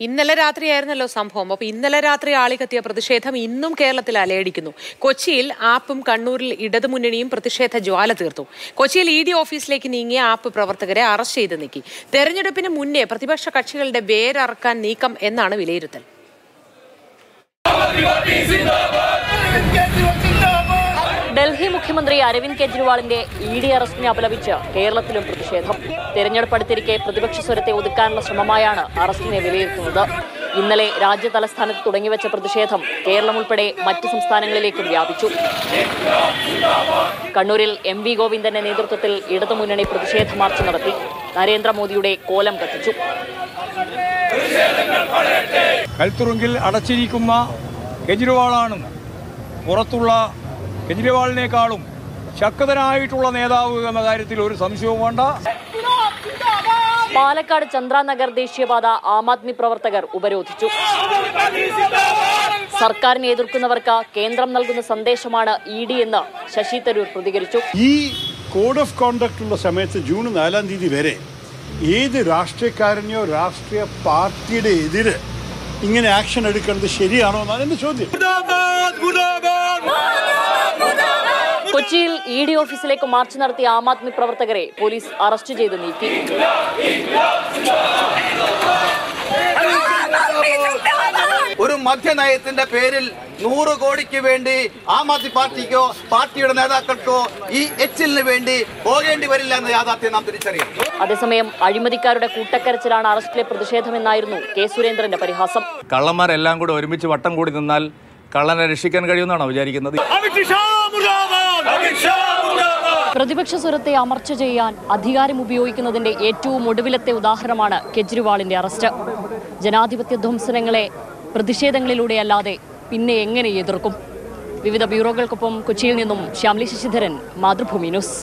ഇന്നലെ രാത്രിയായിരുന്നല്ലോ സംഭവം അപ്പൊ ഇന്നലെ രാത്രി ആളിക്കത്തിയ പ്രതിഷേധം ഇന്നും കേരളത്തിൽ അലയടിക്കുന്നു കൊച്ചിയിൽ ആപ്പും കണ്ണൂരിൽ ഇടതുമുന്നണിയും പ്രതിഷേധ ജ്വാല തീർത്തു കൊച്ചിയിൽ ഇ ഡി ഓഫീസിലേക്ക് നീങ്ങിയ ആപ്പ് പ്രവർത്തകരെ അറസ്റ്റ് ചെയ്ത് നീക്കി തെരഞ്ഞെടുപ്പിന് മുന്നേ പ്രതിപക്ഷ കക്ഷികളുടെ വേരറക്കാൻ നീക്കം എന്നാണ് വിലയിരുത്തൽ ഡൽഹി മുഖ്യമന്ത്രി അരവിന്ദ് കെജ്രിവാളിന്റെ ഇ ഡി അറസ്റ്റിനെ അപലപിച്ച് കേരളത്തിലും പ്രതിഷേധം തെരഞ്ഞെടുപ്പ് അടുത്തിരിക്കെ പ്രതിപക്ഷ സ്വരത്തെ ഒതുക്കാനുള്ള ശ്രമമായാണ് അറസ്റ്റിനെ വിലയിരുത്തുന്നത് ഇന്നലെ രാജ്യ തലസ്ഥാനത്ത് തുടങ്ങിവെച്ച പ്രതിഷേധം കേരളം ഉൾപ്പെടെ മറ്റ് സംസ്ഥാനങ്ങളിലേക്കും വ്യാപിച്ചു കണ്ണൂരിൽ എം വി ഗോവിന്ദന്റെ നേതൃത്വത്തിൽ ഇടതുമുന്നണി പ്രതിഷേധ മാർച്ച് നടത്തി നരേന്ദ്രമോദിയുടെ കോലം കത്തിച്ചു കൽത്തുറുങ്കിൽ അടച്ചിരിക്കുന്ന കെജ്രിവാളാണ് പുറത്തുള്ള കെജ്രിവാളിനേക്കാളും ശക്തനായിട്ടുള്ള നേതാവ് എന്ന കാര്യത്തിൽ ഒരു സംശയവും വേണ്ട പാലക്കാട് ചന്ദ്രാനഗർ ദേശീയപാത ആം ആദ്മി പ്രവർത്തകർ ഉപരോധിച്ചു സർക്കാരിനെ എതിർക്കുന്നവർക്ക് കേന്ദ്രം നൽകുന്ന സന്ദേശമാണ് ഇ ഡി എന്ന് ശശി തരൂർ പ്രതികരിച്ചു ഈ കോഡ് ഓഫ് കോണ്ടക്ട് ഉള്ള സമയത്ത് ജൂൺ നാലാം തീയതി വരെ ഏത് രാഷ്ട്രീയക്കാരനെയോ രാഷ്ട്രീയ പാർട്ടിയുടെ എതിര് ഇങ്ങനെ ആക്ഷൻ എടുക്കുന്നത് ശരിയാണോ എന്നാണ് എന്റെ ചോദ്യം കൊച്ചിയിൽ ഇ ഡി ഓഫീസിലേക്ക് മാർച്ച് നടത്തിയ ആം ആദ്മി പ്രവർത്തകരെ പോലീസ് അറസ്റ്റ് ചെയ്ത് നീക്കി ഒരു മദ്യനയത്തിന്റെ പേരിൽ നൂറ് കോടിക്ക് വേണ്ടി ആം ആദ്മി പാർട്ടിക്കോ പാർട്ടിയുടെ നേതാക്കൾക്കോ ഈ എച്ചിലിന് വേണ്ടി പോകേണ്ടി വരില്ല എന്ന യാഥാർത്ഥ്യം നാം തിരിച്ചറിയും അതേസമയം അഴിമതിക്കാരുടെ കൂട്ടക്കരച്ചിലാണ് അറസ്റ്റിലെ പ്രതിഷേധമെന്നായിരുന്നു കെ സുരേന്ദ്രന്റെ പരിഹാസം കള്ളന്മാരെല്ലാം കൂടെ ഒരുമിച്ച് വട്ടം കൂടി നിന്നാൽ കള്ളനെ രക്ഷിക്കാൻ കഴിയുമെന്നാണോ വിചാരിക്കുന്നത് പ്രതിപക്ഷ സ്വരത്തെ അമർച്ച ചെയ്യാൻ അധികാരം ഉപയോഗിക്കുന്നതിന്റെ ഏറ്റവും ഒടുവിലത്തെ ഉദാഹരണമാണ് കെജ്രിവാളിന്റെ അറസ്റ്റ് ജനാധിപത്യ ധ്വംസനങ്ങളെ പ്രതിഷേധങ്ങളിലൂടെയല്ലാതെ പിന്നെ എങ്ങനെ എതിർക്കും വിവിധ ബ്യൂറോകൾക്കൊപ്പം കൊച്ചിയിൽ നിന്നും ശ്യാംലി ശശിധരൻ മാതൃഭൂമി ന്യൂസ്